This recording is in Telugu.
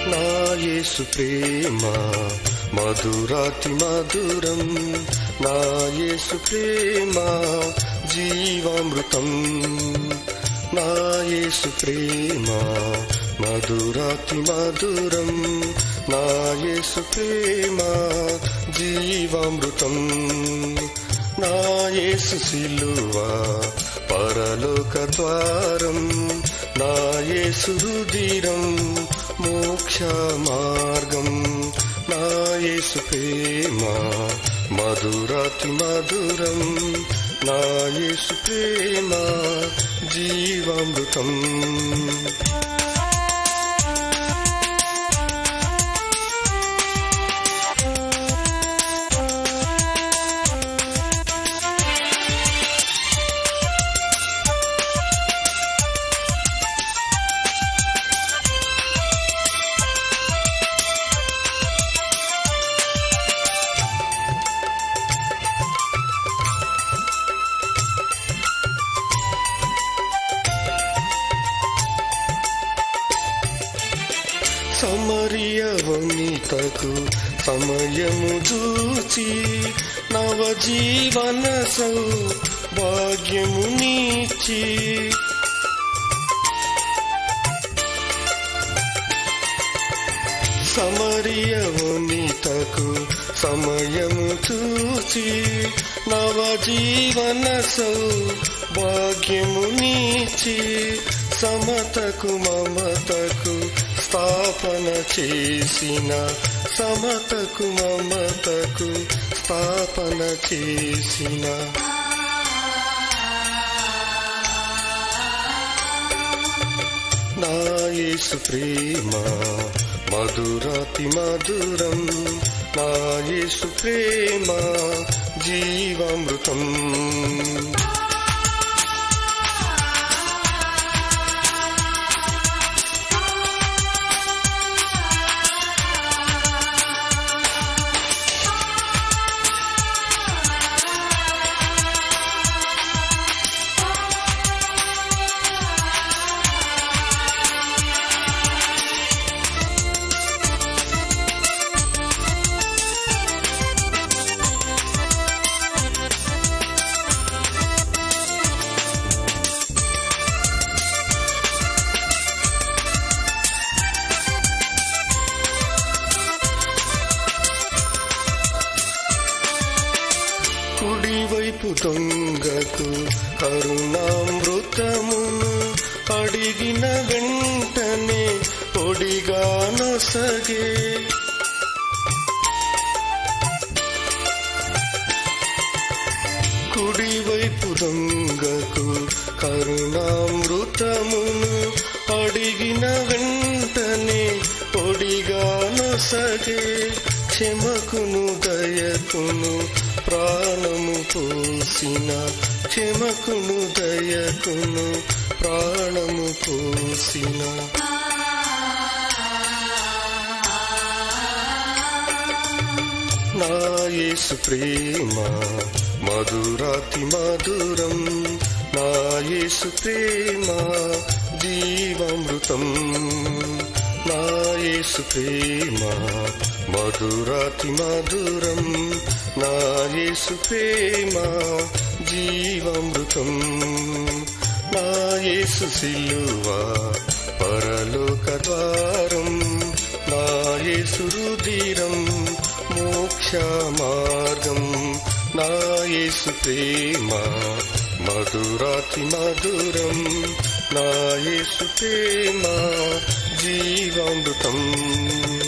నా యేసు ప్రేమ మధురాతి మధురం నా యేసు ప్రేమ జీవామృతం నా యేసు ప్రేమ మధురాతి మధురం నా యేసు ప్రేమ జీవామృతం నా యేసు సిలువ పరలోక ద్వారం నా యేసు రుదిరం మోక్ష మార్గం నా యేసు ప్రేమ మధురాతి మధురం నా యేసు ప్రేమ జీవామృతం సమరియవనితకు సమయము చూచి నవజీవన సౌభాగ్యము నీచి సమరియవనితకు సమయము చూచి నవజీవన సౌభాగ్యము నీచి సమతకు మమతకు స్థాపన చేసిన సమతకు మమతకు స్థాపన చేసిన నా యేసు ప్రేమ మధురాతి మధురం నా యేసు ప్రేమ జీవామృతం కుడివైపు దొంగకు కరుణామృతమును అడిగిన వెంటనే పొడిగా నొసగే కుడివైపు దొంగకు కరుణామృతమును అడిగిన వెంటనే పొడిగా నొసగే క్షమకును దయకును ప్రాణము పోసిన క్షమకును దయకును ప్రాణము పోసిన నా యేసు ప్రేమ మధురాతి మధురం నా యేసు ప్రేమ జీవామృతం నా యేసు ప్రేమ మధురాతి మధురం నా యేసు ప్రేమ జీవామృతం నా యేసు సిలువ పరలోక ద్వారం నా యేసు రుదిరం మోక్ష మార్గం నా యేసు ప్రేమ మధురాతి మధురం నా యేసు ప్రేమ జీవామృతం